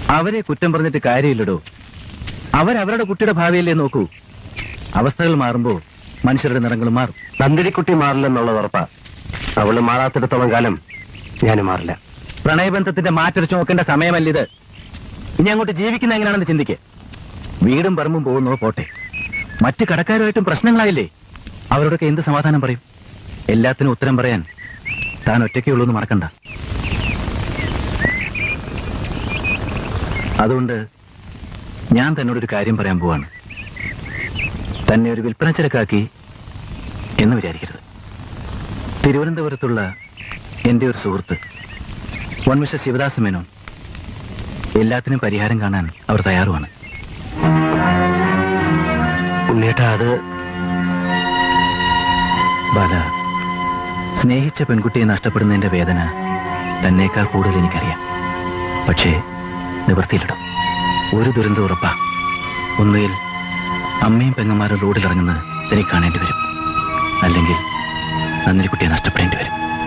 അവരെ കുറ്റം പറഞ്ഞിട്ട് കാര്യമില്ലടോ അവരവരുടെ കുട്ടിയുടെ ഭാവിയല്ലേ നോക്കൂ അവസ്ഥകൾ മാറുമ്പോ മനുഷ്യരുടെ നിറങ്ങൾ മാറും നന്ദിരിക്കുട്ടി മാറില്ലെന്നുള്ളത് ഉറപ്പാ അവള് മാറാത്തിടത്തോളം കാലം ഞാൻ മാറില്ല പ്രണയബന്ധത്തിന്റെ മാറ്റൊരു നോക്കേണ്ട സമയമല്ലിത് ഇനി അങ്ങോട്ട് ജീവിക്കുന്ന എങ്ങനെയാണെന്ന് ചിന്തിക്ക് വീടും പറമ്പും പോകുന്നോ പോട്ടെ മറ്റു കടക്കാരുമായിട്ടും പ്രശ്നങ്ങളായില്ലേ അവരോടൊക്കെ എന്ത് സമാധാനം പറയും എല്ലാത്തിനും ഉത്തരം പറയാൻ താൻ ഒറ്റയ്ക്കേ ഉള്ളൂ എന്ന് മറക്കണ്ട അതുകൊണ്ട് ഞാൻ തന്നോടൊരു കാര്യം പറയാൻ പോവാണ് തന്നെ ഒരു വിൽപ്പന ചരക്കാക്കി എന്ന് വിചാരിക്കരുത് തിരുവനന്തപുരത്തുള്ള എന്റെ ഒരു സുഹൃത്ത് വൻമിഷ ശിവദാസ മേനോൻ എല്ലാത്തിനും പരിഹാരം കാണാൻ അവർ തയ്യാറുമാണ് ഉണ്ണേട്ടാ അത് ബാല സ്നേഹിച്ച പെൺകുട്ടിയെ നഷ്ടപ്പെടുന്നതിന്റെ വേദന തന്നേക്കാൾ കൂടുതൽ എനിക്കറിയാം പക്ഷേ നിവൃത്തിയിലിടും ഒരു ദുരന്തം ഉറപ്പാ ഒന്നുകിൽ അമ്മയും പെങ്ങന്മാരും റോഡിൽ ഇറങ്ങുന്നത് എനിക്ക് കാണേണ്ടി വരും അല്ലെങ്കിൽ നന്ദിനി കുട്ടിയെ നഷ്ടപ്പെടേണ്ടി വരും